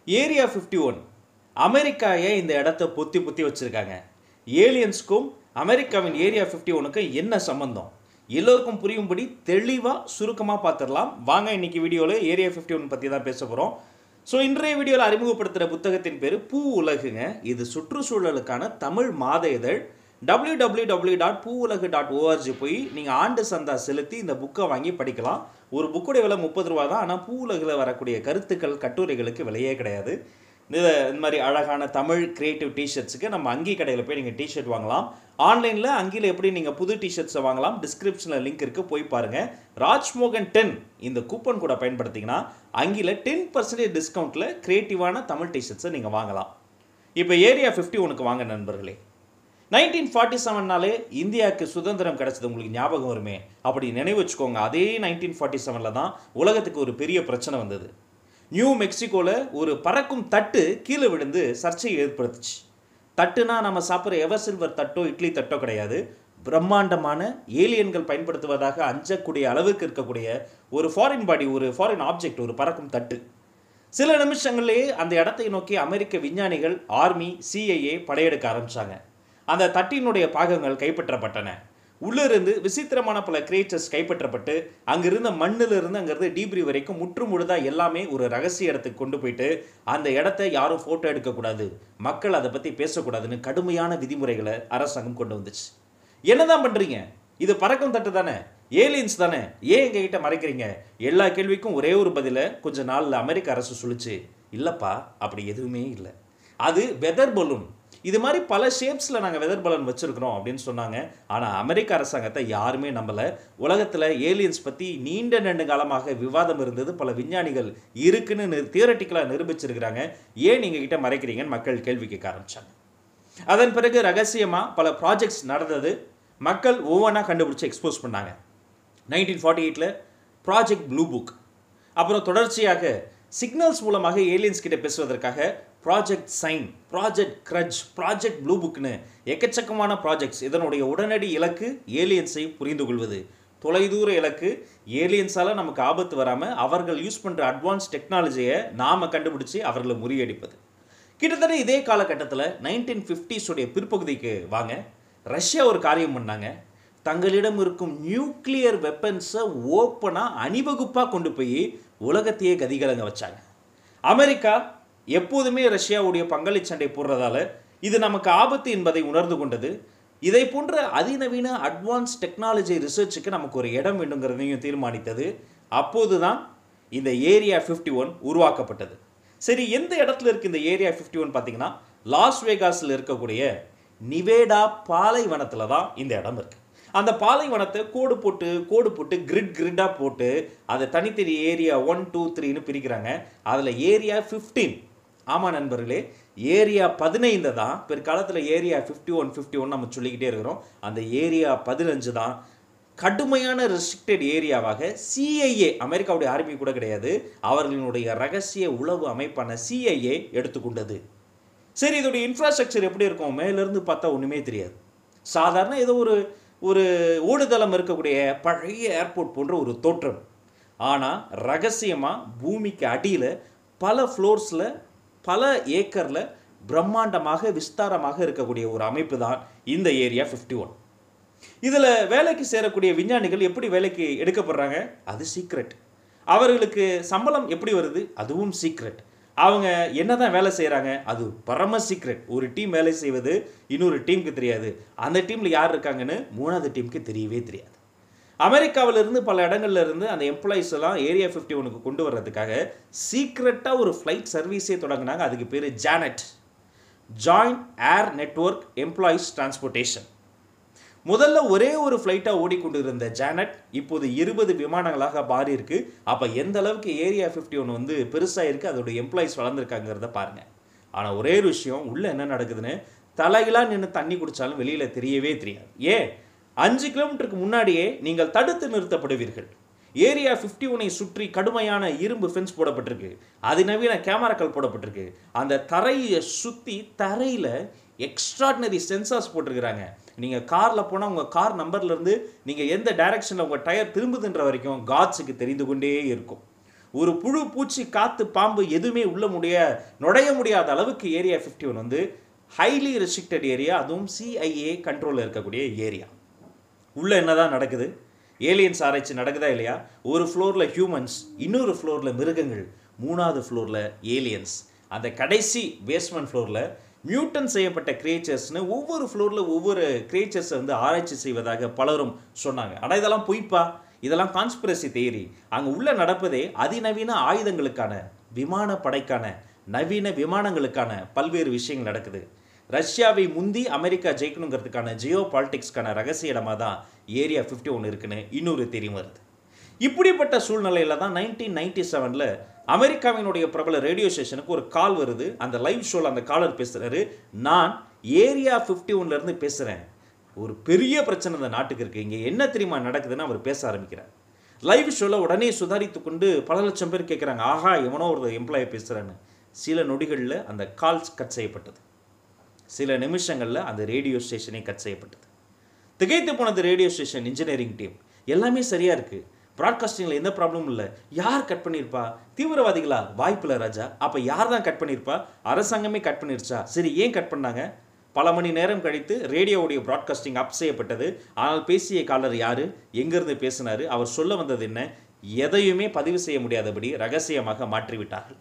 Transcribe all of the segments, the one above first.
area fifty one America ஏன் இந்த இடத்த பொத்தி பொத்தி வச்சுருக்காங்க ஏலியன்ஸ்க்கும் அமெரிக்காவின் ஏரியா ஃபிஃப்டி ஒனுக்கும் என்ன சம்பந்தம் எல்லோருக்கும் புரியும்படி தெளிவாக சுருக்கமாக பார்த்துடலாம் வாங்க இன்னைக்கு வீடியோவில் ஏரியா ஃபிஃப்டி ஒன் பற்றி தான் பேச போகிறோம் ஸோ இன்றைய வீடியோவில் அறிமுகப்படுத்துகிற புத்தகத்தின் பேர் பூ உலகுங்க இது சுற்றுச்சூழலுக்கான தமிழ் மாத இதழ் டபிள்யூ டபிள்யூ டபிள்யூ டாட் பூ உலகு டாட் ஓஆர்ஜி போய் நீங்கள் ஆண்டு சந்தா செலுத்தி இந்த புக்கை வாங்கி படிக்கலாம் ஒரு புக்குடைய விலை முப்பது ரூபா தான் ஆனால் பூ உலகில் வரக்கூடிய கருத்துக்கள் கட்டுரைகளுக்கு விலையே கிடையாது இது இந்த மாதிரி அழகான தமிழ் கிரியேட்டிவ் டிஷர்ட்ஸுக்கு நம்ம அங்கி கடையில் போய் நீங்கள் டிஷர்ட் வாங்கலாம் ஆன்லைனில் அங்கியில் எப்படி நீங்கள் புது டிஷர்ட்ஸை வாங்கலாம் டிஸ்கிரிப்ஷனில் லிங்க் இருக்குது போய் பாருங்கள் ராஜ்மோகன் டென் இந்த கூப்பன் கூட பயன்படுத்திங்கன்னா அங்கியில் டென் பர்சன்டேஜ் டிஸ்கவுண்ட்டில் க்ரியேட்டிவான தமிழ் டிஷர்ட்ஸை நீங்கள் வாங்கலாம் இப்போ ஏரியா ஃபிஃப்டி ஒனுக்கு வாங்க நண்பர்களே நைன்டீன் ஃபார்ட்டி செவன்னாலே இந்தியாவுக்கு சுதந்திரம் கிடைச்சது உங்களுக்கு ஞாபகம் வருமே அப்படி நினைவு வச்சுக்கோங்க அதே நைன்டீன் ஃபார்ட்டி செவனில் தான் உலகத்துக்கு ஒரு பெரிய பிரச்சனை வந்தது நியூ மெக்சிகோவில் ஒரு பறக்கும் தட்டு கீழே விழுந்து சர்ச்சையை ஏற்படுத்துச்சு தட்டுனா நம்ம சாப்பிட்ற எவர் சில்வர் தட்டோ இட்லி தட்டோ கிடையாது பிரம்மாண்டமான ஏலியன்கள் பயன்படுத்துவதாக அஞ்சக்கூடிய அளவுக்கு இருக்கக்கூடிய ஒரு ஃபாரின் பாடி ஒரு ஃபாரின் ஆப்ஜெக்ட் ஒரு பறக்கும் தட்டு சில நிமிஷங்கள்லேயே அந்த இடத்தை நோக்கி அமெரிக்க விஞ்ஞானிகள் ஆர்மி சிஐஏ படையெடுக்க ஆரம்பிச்சாங்க அந்த தட்டினுடைய பாகங்கள் கைப்பற்றப்பட்டன உள்ளிருந்து விசித்திரமான பல கிரியேச்சர்ஸ் கைப்பற்றப்பட்டு அங்கிருந்த மண்ணிலிருந்து அங்கிருந்து டீப்ரி வரைக்கும் முற்று முழுதாக எல்லாமே ஒரு ரகசிய இடத்துக்கு கொண்டு போயிட்டு அந்த இடத்த யாரும் ஃபோட்டோ எடுக்கக்கூடாது மக்கள் அதை பற்றி பேசக்கூடாதுன்னு கடுமையான விதிமுறைகளை அரசாங்கம் கொண்டு வந்துச்சு என்னதான் பண்ணுறீங்க இது பறக்கும் தட்டு தானே ஏலியன்ஸ் தானே ஏன் எங்ககிட்ட மறைக்கிறீங்க எல்லா கேள்விக்கும் ஒரே ஒரு பதிலை கொஞ்ச நாளில் அமெரிக்க அரசு சொல்லிச்சு இல்லைப்பா அப்படி எதுவுமே இல்லை அது வெதர் பலூன் இது மாதிரி பல ஷேப்ஸில் நாங்கள் வெதர் பலன் வச்சுருக்கிறோம் அப்படின்னு சொன்னாங்க ஆனால் அமெரிக்க அரசாங்கத்தை யாருமே நம்பலை உலகத்தில் ஏலியன்ஸ் பற்றி நீண்ட நெண்டு காலமாக விவாதம் இருந்தது பல விஞ்ஞானிகள் இருக்குன்னு தியரட்டிக்கலாக நிரூபிச்சிருக்கிறாங்க ஏன் நீங்கள் கிட்ட மறைக்கிறீங்கன்னு மக்கள் கேள்வி கேட்க ஆரம்பிச்சாங்க அதன் பிறகு ரகசியமாக பல ப்ராஜெக்ட்ஸ் நடந்தது மக்கள் ஒவ்வொன்றா கண்டுபிடிச்சி எக்ஸ்போஸ் பண்ணாங்க நைன்டீன் ஃபார்ட்டி எயிட்டில் ப்ராஜெக்ட் ப்ளூ புக் அப்புறம் தொடர்ச்சியாக சிக்னல்ஸ் மூலமாக ஏலியன்ஸ் கிட்ட பேசுவதற்காக project sign project grudge project blue புக்னு எக்கச்சக்கமான ப்ராஜெக்ட்ஸ் இதனுடைய உடனடி இலக்கு ஏலியன்ஸை புரிந்து கொள்வது தொலைதூர இலக்கு ஏலியன்ஸால் நமக்கு ஆபத்து வராமல் அவர்கள் யூஸ் பண்ணுற அட்வான்ஸ் டெக்னாலஜியை நாம் கண்டுபிடிச்சி அவர்களை முறியடிப்பது கிட்டத்தட்ட இதே காலகட்டத்தில் நைன்டீன் ஃபிஃப்டிஸுடைய பிற்பகுதிக்கு வாங்க ரஷ்யா ஒரு காரியம் பண்ணாங்க தங்களிடம் இருக்கும் நியூக்ளியர் வெப்பன்ஸை ஓப்பனாக அணிவகுப்பாக கொண்டு போய் உலகத்தையே கதிகலங்க வச்சாங்க அமெரிக்கா எப்போதுமே ரஷ்யாவுடைய பங்காளி சண்டை போடுறதால இது நமக்கு ஆபத்து என்பதை உணர்ந்து கொண்டது இதை போன்ற அதிநவீன அட்வான்ஸ் டெக்னாலஜி ரிசர்ச்சுக்கு நமக்கு ஒரு இடம் வேண்டுங்கிறதையும் தீர்மானித்தது அப்போது தான் இந்த ஏரியா ஃபிஃப்டி ஒன் உருவாக்கப்பட்டது சரி எந்த இடத்துல இருக்குது இந்த ஏரியா ஃபிஃப்டி ஒன் பார்த்தீங்கன்னா லாஸ் வேகாஸில் இருக்கக்கூடிய நிவேடா பாலைவனத்தில் தான் இந்த இடம் இருக்குது அந்த பாலைவனத்தை கோடு போட்டு கோடு போட்டு கிரிட் கிரிட்டாக போட்டு அதை தனித்தனி ஏரியா ஒன் டூ த்ரீன்னு பிரிக்கிறாங்க அதில் ஏரியா ஃபிஃப்டீன் ஆமாம் நண்பர்களே ஏரியா பதினைந்து தான் பிற்காலத்தில் area fifty one fifty one நம்ம சொல்லிக்கிட்டே இருக்கிறோம் அந்த ஏரியா பதினஞ்சு தான் கடுமையான ரெஸ்ட்ரிக்டட் ஏரியாவாக சிஐஏ அமெரிக்காவுடைய ஆர்மி கூட கிடையாது அவர்களினுடைய ரகசிய உளவு அமைப்பான சிஐஏ எடுத்துக்கொண்டது சரி இதோடைய இன்ஃப்ராஸ்ட்ரக்சர் எப்படி இருக்கும் மேலேருந்து பார்த்தா ஒன்றுமே தெரியாது சாதாரண ஏதோ ஒரு ஒரு ஓடுதளம் இருக்கக்கூடிய பழைய ஏர்போர்ட் போன்ற ஒரு தோற்றம் ஆனால் ரகசியமாக பூமிக்கு அடியில் பல ஃப்ளோர்ஸில் பல ஏக்கரில் பிரம்மாண்டமாக விஸ்தாரமாக இருக்கக்கூடிய ஒரு அமைப்பு தான் இந்த ஏரியா ஃபிஃப்டி ஒன் இதில் வேலைக்கு சேரக்கூடிய விஞ்ஞானிகள் எப்படி வேலைக்கு எடுக்கப்படுறாங்க அது சீக்ரெட் அவர்களுக்கு சம்பளம் எப்படி வருது அதுவும் சீக்ரெட் அவங்க என்ன தான் வேலை செய்கிறாங்க அது பரம சீக்ரெட் ஒரு டீம் வேலை செய்வது இன்னொரு டீமுக்கு தெரியாது அந்த டீமில் யார் இருக்காங்கன்னு மூணாவது டீமுக்கு தெரியவே தெரியாது அமெரிக்காவிலிருந்து பல இடங்கள்ல இருந்து அந்த எம்ப்ளாயிஸ் எல்லாம் ஏரியா ஃபிஃப்டி ஒனுக்கு கொண்டு வர்றதுக்காக சீக்ரெட்டாக ஒரு ஃப்ளைட் சர்வீஸே தொடங்கினாங்க அதுக்கு பேர் Janet joint air network employees transportation முதல்ல ஒரே ஒரு ஃப்ளைட்டாக ஓடிக்கொண்டு இருந்த ஜானட் இப்போது இருபது விமானங்களாக மாறி இருக்கு அப்போ எந்த அளவுக்கு ஏரியா ஃபிஃப்டி ஒன் வந்து பெருசாக இருக்குது அதோட எம்ப்ளாயிஸ் வளர்ந்துருக்காங்கிறத பாருங்க ஆனால் ஒரே ஒரு விஷயம் உள்ளே என்ன நடக்குதுன்னு தலைகளாக நின்று தண்ணி குடித்தாலும் வெளியில் தெரியவே தெரியாது ஏன் அஞ்சு கிலோமீட்டருக்கு முன்னாடியே நீங்கள் தடுத்து நிறுத்தப்படுவீர்கள் ஏரியா ஃபிஃப்டி ஒனை சுற்றி கடுமையான இரும்பு ஃபென்ஸ் போடப்பட்டிருக்கு அதிநவீன கேமராக்கள் போடப்பட்டிருக்கு அந்த தரையை சுற்றி தரையில் எக்ஸ்ட்ராடினரி சென்சார்ஸ் போட்டிருக்கிறாங்க நீங்கள் காரில் போனால் உங்கள் கார் நம்பர்லேருந்து நீங்கள் எந்த டைரக்ஷனில் உங்கள் டயர் திரும்புதுன்ற வரைக்கும் காட்ஸுக்கு தெரிந்து கொண்டே இருக்கும் ஒரு புழு பூச்சி காத்து பாம்பு எதுவுமே உள்ள முடிய நுழைய முடியாத அளவுக்கு ஏரியா ஃபிஃப்டி ஒன் வந்து ஹைலி ரெஸ்ட்ரிக்டட் ஏரியா அதுவும் சிஐஏ கண்ட்ரோலில் இருக்கக்கூடிய ஏரியா உள்ள என்னதான் நடக்குது ஏலியன்ஸ் ஆராய்ச்சி நடக்குதா இல்லையா ஒரு ஃப்ளோரில் ஹியூமன்ஸ் இன்னொரு ஃப்ளோரில் மிருகங்கள் மூணாவது ஃப்ளோரில் ஏலியன்ஸ் அந்த கடைசி பேஸ்மெண்ட் ஃப்ளோரில் மியூட்டன் செய்யப்பட்ட கிரியேச்சர்ஸ்னு ஒவ்வொரு ஃப்ளோரில் ஒவ்வொரு கிரியேச்சர்ஸை வந்து ஆராய்ச்சி செய்வதாக பலரும் சொன்னாங்க ஆனால் இதெல்லாம் பொய்ப்பா இதெல்லாம் கான்ஸ்பிரசி தேரி அங்கே உள்ள நடப்பதே அதிநவீன ஆயுதங்களுக்கான விமான படைக்கான நவீன விமானங்களுக்கான பல்வேறு விஷயங்கள் நடக்குது ரஷ்யாவை முந்தி அமெரிக்கா ஜெயிக்கணுங்கிறதுக்கான ஜியோ பாலிட்டிக்ஸ்க்கான ரகசிய இடமா தான் ஏரியா ஃபிஃப்டி ஒன் இருக்குன்னு இன்னொரு தெரியும் வருது இப்படிப்பட்ட சூழ்நிலையில தான் நைன்டீன் நைன்டி செவனில் அமெரிக்காவினுடைய பிரபல ரேடியோ ஸ்டேஷனுக்கு ஒரு கால் வருது அந்த லைவ் ஷோவில் அந்த காலர் பேசுகிறாரு நான் ஏரியா ஃபிஃப்டி ஒன்லேருந்து பேசுகிறேன் ஒரு பெரிய பிரச்சனை இந்த நாட்டுக்கு இருக்குது இங்கே என்ன தெரியுமா நடக்குதுன்னு அவர் பேச ஆரம்பிக்கிறார் லைவ் ஷோவில் உடனே சுதாரித்து கொண்டு பல லட்சம் பேர் கேட்குறாங்க ஆஹா எவனோ ஒரு எம்ப்ளாயி பேசுகிறான்னு சில நொடிகளில் அந்த கால்ஸ் கட் செய்யப்பட்டது சில நிமிஷங்களில் அந்த ரேடியோ ஸ்டேஷனே கட் செய்யப்பட்டது திகைத்து போனது ரேடியோ ஸ்டேஷன் இன்ஜினியரிங் டீம் எல்லாமே சரியாக இருக்குது ப்ராட்காஸ்டிங்கில் எந்த ப்ராப்ளமும் இல்லை யார் கட் பண்ணியிருப்பா தீவிரவாதிகளா வாய்ப்பில்லை ராஜா அப்போ யார் தான் கட் பண்ணியிருப்பா அரசாங்கமே கட் பண்ணிருச்சா சரி ஏன் கட் பண்ணாங்க பல மணி நேரம் கழித்து ரேடியோவுடைய ப்ராட்காஸ்டிங் அப் செய்யப்பட்டது ஆனால் பேசிய காலர் யார் எங்கேருந்து பேசினார் அவர் சொல்ல வந்தது என்ன எதையுமே பதிவு செய்ய முடியாதபடி ரகசியமாக மாற்றிவிட்டார்கள்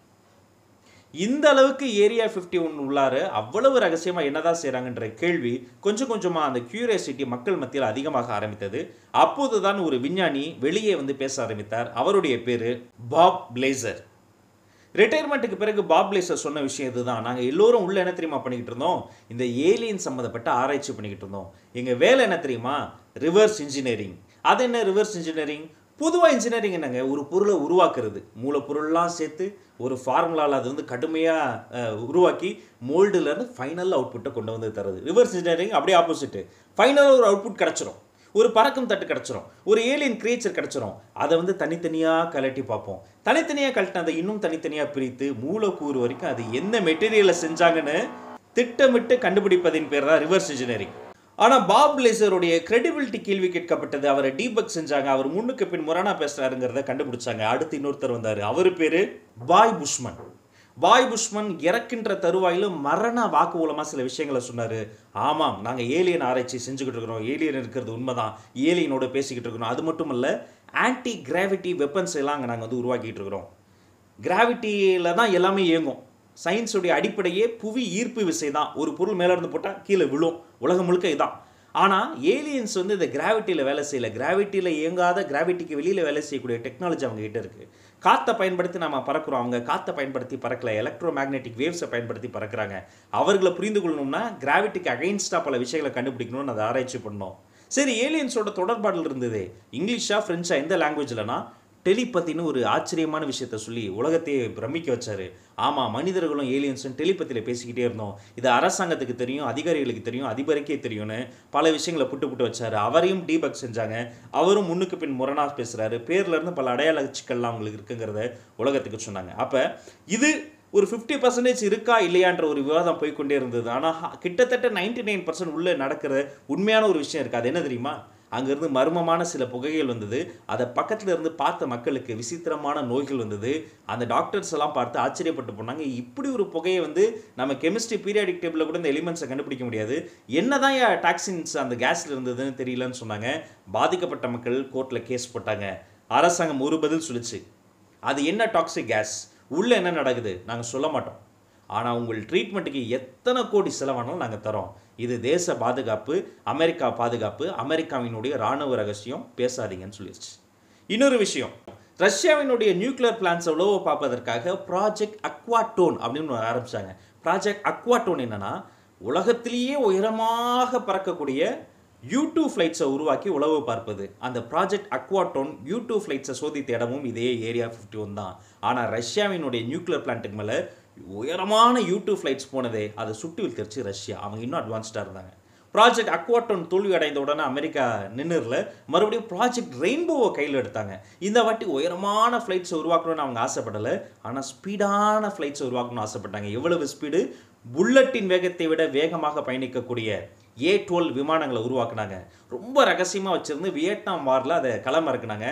இந்த அளவுக்கு ஏரியா ஃபிஃப்டி ஒன் உள்ளார அவ்வளவு ரகசியமாக என்னதான் செய்கிறாங்கன்ற கேள்வி கொஞ்சம் கொஞ்சமாக அந்த கியூரியாசிட்டி மக்கள் மத்தியில் அதிகமாக ஆரம்பித்தது அப்போது தான் ஒரு விஞ்ஞானி வெளியே வந்து பேச ஆரம்பித்தார் அவருடைய பேர் பாப் பிளேசர் ரிட்டையர்மெண்ட்டுக்கு பிறகு பாப் பிளேசர் சொன்ன விஷயம் இதுதான் நாங்கள் எல்லோரும் உள்ள என்ன தெரியுமா பண்ணிக்கிட்டு இருந்தோம் இந்த ஏலியன் சம்மந்தப்பட்ட ஆராய்ச்சி பண்ணிக்கிட்டு இருந்தோம் எங்கள் வேலை என்ன தெரியுமா ரிவர்ஸ் இன்ஜினியரிங் அது என்ன ரிவர்ஸ் இன்ஜினியரிங் பொதுவாக இன்ஜினியரிங் என்னங்க ஒரு பொருளை உருவாக்குறது மூலப்பொருள்லாம் சேர்த்து ஒரு ஃபார்முலாவில் அது வந்து கடுமையாக உருவாக்கி மோல்டுலேருந்து ஃபைனல் அவுட்புட்டை கொண்டு வந்து தருது ரிவர்ஸ் இன்ஜினியரிங் அப்படியே ஆப்போசிட்டு ஃபைனலாக ஒரு அவுட்புட் கிடச்சிரும் ஒரு பறக்கும் தட்டு கிடச்சிரும் ஒரு ஏலியன் கிரியேச்சர் கிடச்சிரும் அதை வந்து தனித்தனியாக கலட்டி பார்ப்போம் தனித்தனியாக கழட்டி அதை இன்னும் தனித்தனியாக பிரித்து மூலக்கூறு வரைக்கும் அது எந்த மெட்டீரியலை செஞ்சாங்கன்னு திட்டமிட்டு கண்டுபிடிப்பதின் பேர் தான் ரிவர்ஸ் இன்ஜினியரிங் ஆனால் பாப் லேசருடைய கிரெடிபிலிட்டி கேள்வி கேட்கப்பட்டது அவரை டீபக் செஞ்சாங்க அவர் முன்னுக்கு பின் முரணா பேசுறாருங்கிறத கண்டுபிடிச்சாங்க அடுத்து இன்னொருத்தர் வந்தார் அவர் பேர் பாய் புஷ்மன் பாய் புஷ்மன் இறக்கின்ற தருவாயிலும் மரண வாக்கு மூலமாக சில விஷயங்களை சொன்னார் ஆமாம் நாங்கள் ஏலியன் ஆராய்ச்சி செஞ்சுக்கிட்டு இருக்கிறோம் ஏலியன் இருக்கிறது உண்மைதான் ஏலியனோட பேசிக்கிட்டு இருக்கிறோம் அது மட்டும் இல்லை ஆன்டி கிராவிட்டி வெப்பன்ஸ் எல்லாம் அங்கே நாங்கள் வந்து உருவாக்கிட்டு இருக்கிறோம் கிராவிட்டியில் தான் எல்லாமே இயங்கும் சயின்ஸுடைய அடிப்படையே புவி ஈர்ப்பு விசை தான் ஒரு பொருள் மேலே இருந்து போட்டால் கீழே விழும் உலகம் முழுக்க இதான் ஆனால் ஏலியன்ஸ் வந்து இந்த கிராவிட்டியில் வேலை செய்யல கிராவிட்டியில் இயங்காத கிராவிட்டிக்கு வெளியில் வேலை செய்யக்கூடிய டெக்னாலஜி அவங்க கிட்ட இருக்குது காற்றை பயன்படுத்தி நம்ம பறக்கிறோம் அவங்க காற்றை பயன்படுத்தி பறக்கல எலக்ட்ரோ மேக்னெட்டிக் வேவ்ஸை பயன்படுத்தி பறக்கிறாங்க அவர்களை புரிந்து கொள்ளணும்னா கிராவிட்டிக்கு அகைன்ஸ்டாக பல விஷயங்களை கண்டுபிடிக்கணும்னு அதை ஆராய்ச்சி பண்ணோம் சரி ஏலியன்ஸோட தொடர்பாடல் இருந்தது இங்கிலீஷா ஃப்ரெஞ்சா எந்த லாங்குவேஜ்லனா டெலிபத்தின்னு ஒரு ஆச்சரியமான விஷயத்த சொல்லி உலகத்தையே பிரமிக்க வச்சாரு ஆமாம் மனிதர்களும் ஏலியன்ஸும் டெலிபத்தியில் பேசிக்கிட்டே இருந்தோம் இது அரசாங்கத்துக்கு தெரியும் அதிகாரிகளுக்கு தெரியும் அதிபருக்கே தெரியும்னு பல விஷயங்களை புட்டு புட்டு வச்சாரு அவரையும் டீபக் செஞ்சாங்க அவரும் முன்னுக்கு பின் முரணா பேசுகிறாரு பேர்ல இருந்து பல அடையாள சிக்கல்லாம் அவங்களுக்கு இருக்குங்கிறத உலகத்துக்கு சொன்னாங்க அப்போ இது ஒரு ஃபிஃப்டி பர்சன்டேஜ் இருக்கா இல்லையான்ற ஒரு விவாதம் போய்க்கொண்டே இருந்தது ஆனால் கிட்டத்தட்ட நைன்டி நைன் பர்சன்ட் உள்ளே நடக்கிற உண்மையான ஒரு விஷயம் இருக்குது அது என்ன தெரியுமா அங்கேருந்து மர்மமான சில புகைகள் வந்தது அதை பக்கத்தில் இருந்து பார்த்த மக்களுக்கு விசித்திரமான நோய்கள் வந்தது அந்த டாக்டர்ஸ் எல்லாம் பார்த்து ஆச்சரியப்பட்டு போனாங்க இப்படி ஒரு புகையை வந்து நம்ம கெமிஸ்ட்ரி பீரியாடிக் டேபிளில் கூட இந்த எலிமெண்ட்ஸை கண்டுபிடிக்க முடியாது என்னதான் டாக்ஸின்ஸ் அந்த கேஸில் இருந்ததுன்னு தெரியலன்னு சொன்னாங்க பாதிக்கப்பட்ட மக்கள் கோர்ட்டில் கேஸ் போட்டாங்க அரசாங்கம் ஒரு பதில் சொல்லிச்சு அது என்ன டாக்ஸிக் கேஸ் உள்ளே என்ன நடக்குது நாங்கள் சொல்ல மாட்டோம் ஆனால் உங்கள் ட்ரீட்மெண்ட்டுக்கு எத்தனை கோடி செலவானாலும் நாங்கள் தரோம் இது தேச பாதுகாப்பு அமெரிக்கா பாதுகாப்பு அமெரிக்காவினுடைய இராணுவ ரகசியம் பேசாதீங்கன்னு சொல்லிடுச்சு இன்னொரு விஷயம் ரஷ்யாவினுடைய நியூக்ளியர் பிளான்ஸ் எவ்வளவோ பார்ப்பதற்காக ப்ராஜெக்ட் அக்வாட்டோன் அப்படின்னு ஒன்று ஆரம்பிச்சாங்க ப்ராஜெக்ட் அக்வாட்டோன் என்னன்னா உலகத்திலேயே உயரமாக பறக்கக்கூடிய யூ டூ ஃப்ளைட்ஸை உருவாக்கி உளவு பார்ப்பது அந்த ப்ராஜெக்ட் அக்வாட்டோன் யூ டூ ஃப்ளைட்ஸை சோதித்த இடமும் இதே ஏரியா ஃபிஃப்டி ஒன் தான் ஆனால் ரஷ்யாவினுடைய நியூக்ளியர் பிளான்ட்டுக்கு மேலே உயரமான யூ டூ ஃப்ளைட்ஸ் போனதே அதை சுட்டு வீழ்த்திருச்சு ரஷ்யா அவங்க இன்னும் அட்வான்ஸ்டாக இருந்தாங்க ப்ராஜெக்ட் அக்வாட்டோன் தோல்வி அடைந்த உடனே அமெரிக்கா நின்றுல மறுபடியும் ப்ராஜெக்ட் ரெயின்போவை கையில் எடுத்தாங்க இந்த வாட்டி உயரமான ஃப்ளைட்ஸை உருவாக்கணும்னு அவங்க ஆசைப்படலை ஆனால் ஸ்பீடான ஃப்ளைட்ஸை உருவாக்கணும்னு ஆசைப்பட்டாங்க எவ்வளவு ஸ்பீடு புல்லட்டின் வேகத்தை விட வேகமாக பயணிக்கக்கூடிய ஏ டுவெல் விமானங்களை உருவாக்குனாங்க ரொம்ப ரகசியமாக வச்சுருந்து வியட்நாம் வாரில் அதை களமிறக்குனாங்க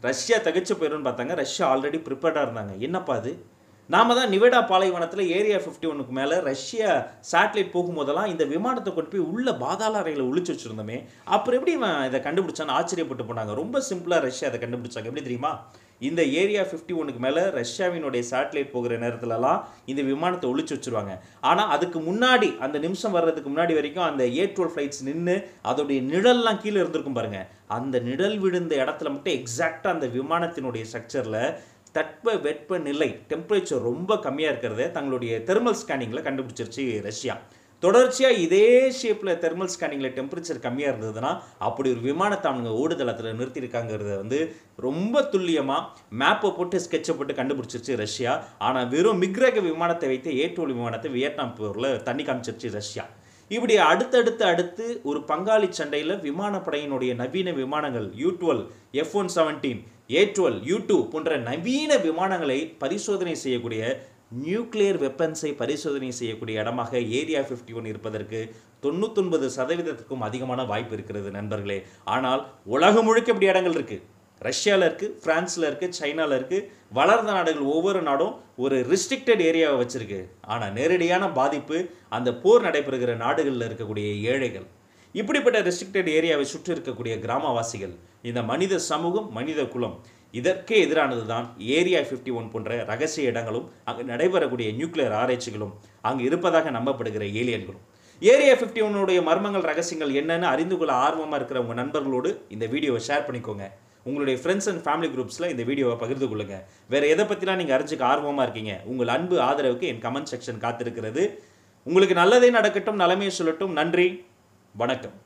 ரஷ்யா தகச்சு போயிடும்னு பார்த்தாங்க ரஷ்யா ஆல்ரெடி ப்ரிப்பேர்டாக இருந்தாங்க என்னப்பா அது நாம தான் நிவேடா பாலைவனத்தில் ஏரியா ஃபிஃப்டி ஒனுக்கு மேலே ரஷ்யா சேட்டலைட் போகும்போதெல்லாம் இந்த விமானத்தை கொண்டு போய் உள்ள பாதாள அறைகளை ஒளிச்சு வச்சிருந்தோமே அப்புறம் எப்படி இவன் இதை கண்டுபிடிச்சான்னு ஆச்சரியப்பட்டு போனாங்க ரொம்ப சிம்பிளாக ரஷ்யா அதை கண்டுபிடிச்சாங்க எப்படி தெரியுமா இந்த ஏரியா ஃபிஃப்டி ஒனுக்கு மேலே ரஷ்யாவினுடைய சேட்டலைட் போகிற நேரத்துலலாம் இந்த விமானத்தை ஒளிச்சு வச்சிருவாங்க ஆனால் அதுக்கு முன்னாடி அந்த நிமிஷம் வர்றதுக்கு முன்னாடி வரைக்கும் அந்த ஏ டுவெல் ஃப்ளைட்ஸ் நின்று அதோடைய நிழல்லாம் கீழே இருந்திருக்கும் பாருங்க அந்த நிழல் விழுந்த இடத்துல மட்டும் எக்ஸாக்டாக அந்த விமானத்தினுடைய ஸ்ட்ரக்சரில் தட்ப வெப்ப நிலை டெம்பரேச்சர் ரொம்ப கம்மியாக இருக்கிறத தங்களுடைய தெர்மல் ஸ்கேனிங்கில் கண்டுபிடிச்சிருச்சு ரஷ்யா தொடர்ச்சியாக இதே ஷேப்பில் தெர்மல் ஸ்கேனிங்கில் டெம்பரேச்சர் கம்மியாக இருந்ததுன்னா அப்படி ஒரு விமானத்தை அவங்க ஓடுதளத்தில் நிறுத்தியிருக்காங்கிறத வந்து ரொம்ப துல்லியமாக மேப்பை போட்டு ஸ்கெட்சை போட்டு கண்டுபிடிச்சிருச்சு ரஷ்யா ஆனால் வெறும் மிக்ரக விமானத்தை வைத்து ஏட்டோல் விமானத்தை வியட்நாம் போரில் தண்ணி காமிச்சிருச்சு ரஷ்யா இப்படி அடுத்தடுத்து அடுத்து ஒரு பங்காளி சண்டையில் விமானப்படையினுடைய நவீன விமானங்கள் U twelve F one seventeen A twelve U two போன்ற நவீன விமானங்களை பரிசோதனை செய்யக்கூடிய நியூக்ளியர் வெப்பன்ஸை பரிசோதனை செய்யக்கூடிய இடமாக ஏரியா ஃபிஃப்டி ஒன் இருப்பதற்கு தொண்ணூத்தொன்பது சதவீதத்துக்கும் அதிகமான வாய்ப்பு இருக்கிறது நண்பர்களே ஆனால் உலகம் முழுக்க இப்படி இடங்கள் இருக்குது ரஷ்யாவில் இருக்குது ஃப்ரான்ஸில் இருக்குது சைனாவில் இருக்குது வளர்ந்த நாடுகள் ஒவ்வொரு நாடும் ஒரு ரிஸ்ட்ரிக்டட் ஏரியாவை வச்சுருக்கு ஆனால் நேரடியான பாதிப்பு அந்த போர் நடைபெறுகிற நாடுகளில் இருக்கக்கூடிய ஏழைகள் இப்படிப்பட்ட ரெஸ்ட்ரிக்டட் ஏரியாவை சுற்றி இருக்கக்கூடிய கிராமவாசிகள் இந்த மனித சமூகம் மனித குலம் இதற்கே எதிரானது தான் ஏரியா ஃபிஃப்டி ஒன் போன்ற ரகசிய இடங்களும் அங்கு நடைபெறக்கூடிய நியூக்ளியர் ஆராய்ச்சிகளும் அங்கு இருப்பதாக நம்பப்படுகிற ஏலியன்களும் ஏரியா ஃபிஃப்டி ஒன்னுடைய மர்மங்கள் ரகசியங்கள் என்னன்னு அறிந்து கொள்ள ஆர்வமாக இருக்கிற உங்கள் நண்பர்களோடு இந்த வீடியோவை ஷேர் பண்ணிக்கோங்க உங்களுடைய ஃப்ரெண்ட்ஸ் அண்ட் ஃபேமிலி குரூப்ஸில் இந்த வீடியோவை பகிர்ந்து கொள்ளுங்க வேறு எதை பற்றிலாம் நீங்கள் அறிஞ்சிக்க ஆர்வமாக இருக்கீங்க உங்கள் அன்பு ஆதரவுக்கு என் கமெண்ட் செக்ஷன் காத்திருக்கிறது உங்களுக்கு நல்லதே நடக்கட்டும் நலமே சொல்லட்டும் நன்றி வணக்கம்